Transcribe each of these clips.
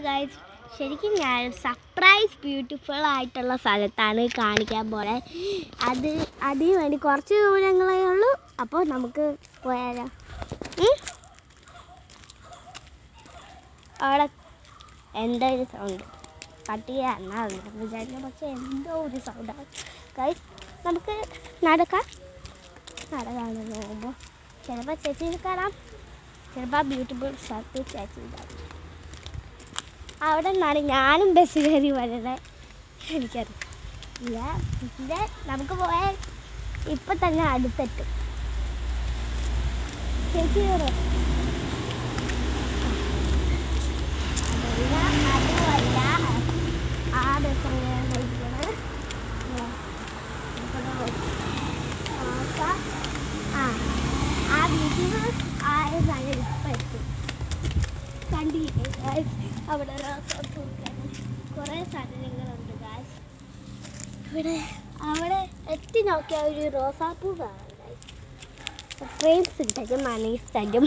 Guys ശരിക്കും ഞാൻ surprise beautiful ആയിട്ടുള്ള സ്ഥലത്താണ് കാണിക്കാൻ പോലെ അത് അതിന് വേണ്ടി കുറച്ച് ദൂരങ്ങളേ ഉള്ളൂ അപ്പോൾ നമുക്ക് പോയാലോ ഉം? അവിടെ എന്തോ ഒരു സൗണ്ട് പട്ടിക എന്നാണ് വിചാരിച്ച പക്ഷെ എന്തോ ഒരു സൗണ്ടാണ് ഗൈസ് നമുക്ക് നടക്കാം നടക്കാണ് പോകുമ്പോൾ ചിലപ്പോൾ ചേച്ചി കാണാം ചിലപ്പോൾ ബ്യൂട്ടിഫുൾ സ്ഥലത്ത് ചേച്ചി കാണാം അവിടെ നിന്നാണ് ഞാനും ബസ് കയറി വരുന്നത് എനിക്കറിയാം ഇല്ല പിന്നെ നമുക്ക് പോയാൽ ഇപ്പം തന്നെ അടുത്തെത്തും ചേച്ചി കയറും അതല്ല അതുമല്ല ആ ബസ് കഴിക്കുന്നത് ആ ആ ബ്യൂട്ടിഫുൾ ആയ സ്ഥലം ഇപ്പം എത്തും കണ്ടില്ലേ ഗായ്സ് അവിടെ റോസാപ്പൂക്കൾ കുറേ സാധനങ്ങളുണ്ട് ഗായ്സ് ഇവിടെ അവിടെ എത്തി നോക്കിയ ഒരു റോസാപ്പൂ കാണാം ഗായ്സ് ഫ്രെയിംസ് തരും മണീസ് തരും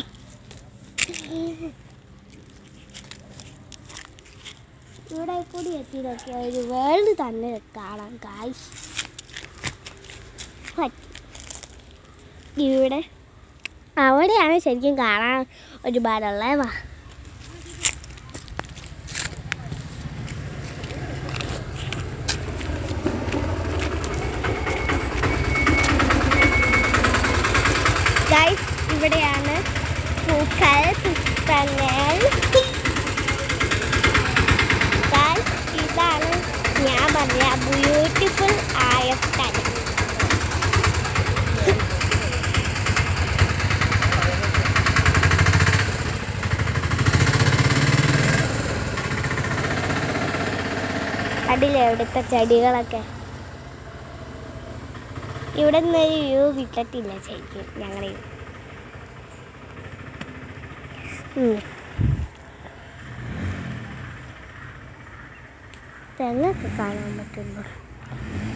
ഇവിടെ കൂടി എത്തി നോക്കിയ ഒരു വേൾഡ് തന്നെ കാണാം ഗായ്സ് പറ്റി ഇവിടെ അവിടെയാണ് ശരിക്കും കാണാൻ ഒരുപാടുള്ളത് വാ ഗൈസ് ഇവിടെയാണ് പൂക്കൾ പുഷ്പങ്ങൾ ഗൈസ് ഇതാണ് ഞാൻ പറഞ്ഞ ബ്യൂട്ടിഫുൾ ആയ സ്ഥലം കണ്ടില്ലേ ഇവിടുത്തെ ചെടികളൊക്കെ ഇവിടെ നിന്ന് ഒരു വ്യൂ കിട്ടത്തില്ല ശരിക്കും ഞങ്ങളെ തെങ്ങൊക്കെ കാണാൻ പറ്റുന്നു